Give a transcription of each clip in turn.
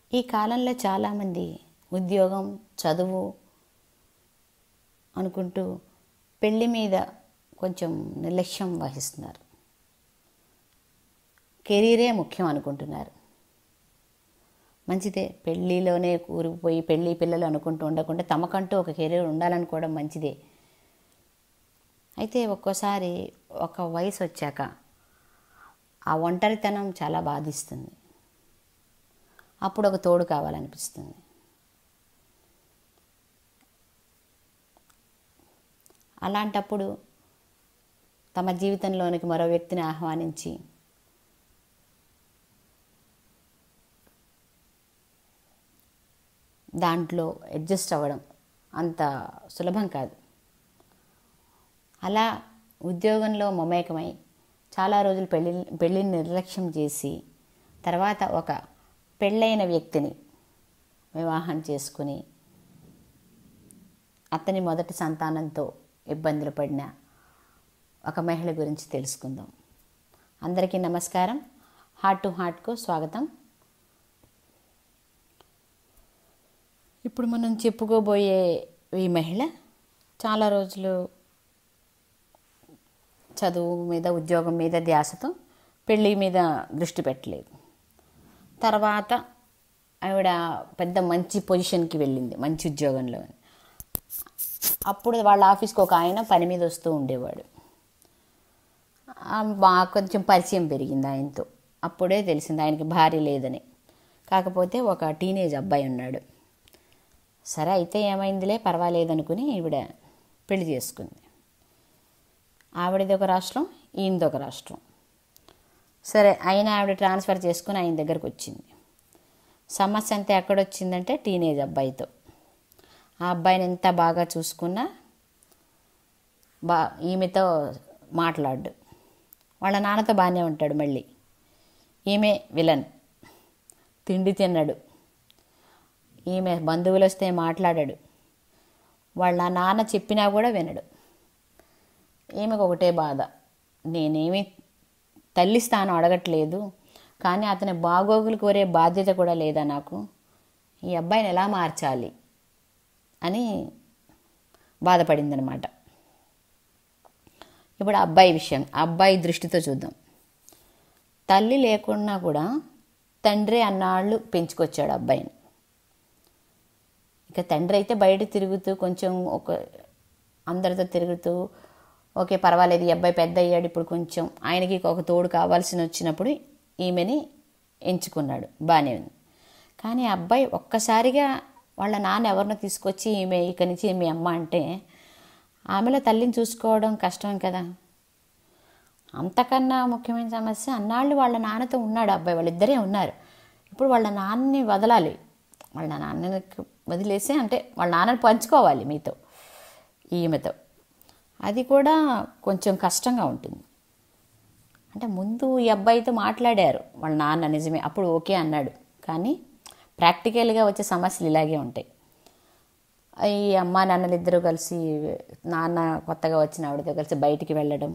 ఈ కాలంలో చాలామంది ఉద్యోగం చదువు అనుకుంటూ పెళ్ళి మీద కొంచెం నిర్లక్ష్యం వహిస్తున్నారు కెరీరే ముఖ్యం అనుకుంటున్నారు మంచిదే పెళ్ళిలోనే కూరుకుపోయి పెళ్ళి పిల్లలు అనుకుంటూ ఉండకుండా తమకంటూ ఒక కెరీర్ ఉండాలనుకోవడం మంచిదే అయితే ఒక్కోసారి ఒక వయసు వచ్చాక ఆ ఒంటరితనం చాలా బాధిస్తుంది అప్పుడు ఒక తోడు కావాలనిపిస్తుంది అలాంటప్పుడు తమ జీవితంలోనికి మరో వ్యక్తిని ఆహ్వానించి దాంట్లో అడ్జస్ట్ అవ్వడం అంత సులభం కాదు అలా ఉద్యోగంలో మమేకమై చాలా రోజులు పెళ్ళి పెళ్ళిని నిర్లక్ష్యం చేసి తర్వాత ఒక పెళ్ళైన వ్యక్తిని వివాహం చేసుకుని అతని మొదటి సంతానంతో ఇబ్బందులు పడిన ఒక మహిళ గురించి తెలుసుకుందాం అందరికీ నమస్కారం హార్ట్ టు హార్ట్కు స్వాగతం ఇప్పుడు మనం చెప్పుకోబోయే ఈ మహిళ చాలా రోజులు చదువు మీద ఉద్యోగం మీద ధ్యాసతో పెళ్ళి మీద దృష్టి పెట్టలేదు తర్వాత ఆవిడ పెద్ద మంచి పొజిషన్కి వెళ్ళింది మంచి ఉద్యోగంలో అప్పుడు వాళ్ళ ఆఫీస్కి ఒక ఆయన పని మీద వస్తూ ఉండేవాడు బాగా కొంచెం పరిచయం పెరిగింది ఆయనతో అప్పుడే తెలిసింది ఆయనకి భార్య లేదని కాకపోతే ఒక టీనేజ్ అబ్బాయి ఉన్నాడు సరే అయితే ఏమైందిలే పర్వాలేదనుకుని ఈవిడ పెళ్లి చేసుకుంది ఆవిడది ఒక రాష్ట్రం ఈయనది ఒక రాష్ట్రం సరే అయిన ఆవిడ ట్రాన్స్ఫర్ చేసుకుని ఆయన దగ్గరకు వచ్చింది సమస్య అంతా ఎక్కడొచ్చిందంటే టీనేజ్ అబ్బాయితో ఆ అబ్బాయిని ఎంత బాగా చూసుకున్నా బా ఈమెతో మాట్లాడు వాళ్ళ నాన్నతో బాగానే ఉంటాడు మళ్ళీ ఈమె విలన్ తిండి తిన్నాడు ఈమె బంధువులు వస్తే మాట్లాడాడు వాళ్ళ నాన్న చెప్పినా కూడా వినడు ఈమెకు ఒకటే బాధ నేనేమి తల్లి స్థానం అడగట్లేదు కానీ అతని బాగోగులు కోరే బాధ్యత కూడా లేదా నాకు ఈ అబ్బాయిని ఎలా మార్చాలి అని బాధపడిందనమాట ఇప్పుడు అబ్బాయి విషయం అబ్బాయి దృష్టితో చూద్దాం తల్లి లేకున్నా కూడా తండ్రి అన్నాళ్ళు పెంచుకొచ్చాడు అబ్బాయిని ఇక తండ్రి అయితే బయట తిరుగుతూ కొంచెం ఒక అందరితో తిరుగుతూ ఓకే పర్వాలేదు ఈ అబ్బాయి పెద్ద అయ్యాడు ఇప్పుడు కొంచెం ఆయనకి ఒక తోడు కావాల్సి వచ్చినప్పుడు ఈమెని ఎంచుకున్నాడు బాగానే ఉంది కానీ అబ్బాయి ఒక్కసారిగా వాళ్ళ నాన్న ఎవరినో తీసుకొచ్చి ఈమె ఇక్కడి నుంచి మీ అమ్మ అంటే ఆమెలో తల్లిని చూసుకోవడం కష్టం కదా అంతకన్నా ముఖ్యమైన సమస్య అన్నాళ్ళు వాళ్ళ నాన్నతో ఉన్నాడు అబ్బాయి వాళ్ళిద్దరే ఉన్నారు ఇప్పుడు వాళ్ళ నాన్నని వదలాలి వాళ్ళ నాన్నకి వదిలేసి అంటే వాళ్ళ నాన్నని పంచుకోవాలి మీతో ఈమెతో అది కూడా కొంచెం కష్టంగా ఉంటుంది అంటే ముందు ఈ అబ్బాయితో మాట్లాడారు వాళ్ళ నాన్న నిజమే అప్పుడు ఓకే అన్నాడు కానీ ప్రాక్టికల్గా వచ్చే సమస్యలు ఇలాగే ఉంటాయి ఈ అమ్మ నాన్నలు ఇద్దరు కలిసి నాన్న కొత్తగా వచ్చిన ఆవిడతో కలిసి బయటికి వెళ్ళడం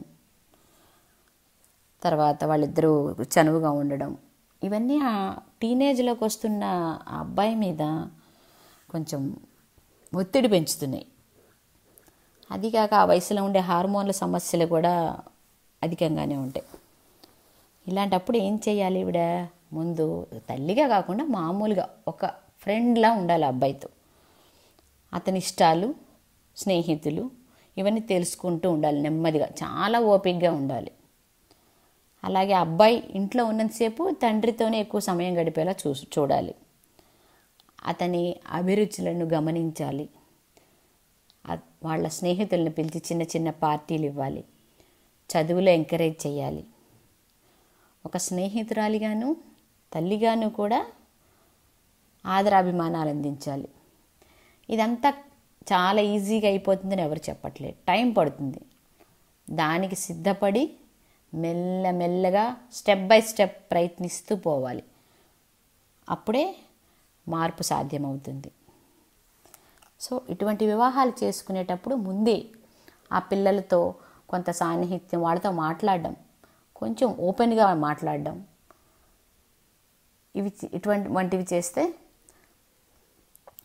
తర్వాత వాళ్ళిద్దరూ చనువుగా ఉండడం ఇవన్నీ ఆ టీనేజ్లోకి వస్తున్న ఆ అబ్బాయి మీద కొంచెం ఒత్తిడి పెంచుతున్నాయి అది కాక ఆ వయసులో ఉండే హార్మోన్ల సమస్యలు కూడా అధికంగానే ఉంటాయి ఇలాంటప్పుడు ఏం చేయాలి ఈవిడ ముందు తల్లిగా కాకుండా మామూలుగా ఒక ఫ్రెండ్లా ఉండాలి అబ్బాయితో అతని ఇష్టాలు స్నేహితులు ఇవన్నీ తెలుసుకుంటూ ఉండాలి నెమ్మదిగా చాలా ఓపికగా ఉండాలి అలాగే అబ్బాయి ఇంట్లో ఉన్నంతసేపు తండ్రితోనే ఎక్కువ సమయం గడిపేలా చూ చూడాలి అతని అభిరుచులను గమనించాలి వాళ్ళ స్నేహితులను పిలిచి చిన్న చిన్న పార్టీలు ఇవ్వాలి చదువులో ఎంకరేజ్ చేయాలి ఒక స్నేహితురాలిగాను తల్లిగాను కూడా ఆదరాభిమానాలు అందించాలి ఇదంతా చాలా ఈజీగా అయిపోతుందని ఎవరు చెప్పట్లేదు టైం పడుతుంది దానికి సిద్ధపడి మెల్లమెల్లగా స్టెప్ బై స్టెప్ ప్రయత్నిస్తూ పోవాలి అప్పుడే మార్పు సాధ్యమవుతుంది సో ఇటువంటి వివాహాలు చేసుకునేటప్పుడు ముందే ఆ పిల్లలతో కొంత సాన్నిహిత్యం వాళ్ళతో మాట్లాడడం కొంచెం ఓపెన్గా మాట్లాడడం ఇవి ఇటువంటి వంటివి చేస్తే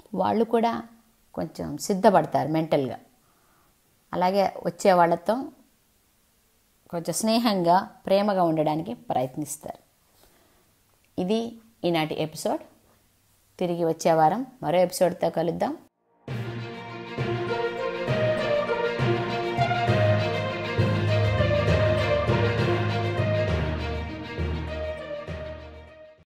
వాళ్ళు కూడా కొంచెం సిద్ధపడతారు మెంటల్గా అలాగే వచ్చే వాళ్ళతో కొంచెం స్నేహంగా ప్రేమగా ఉండడానికి ప్రయత్నిస్తారు ఇది ఈనాటి ఎపిసోడ్ తిరిగి వచ్చే వారం మరో ఎపిసోడ్తో కలుద్దాం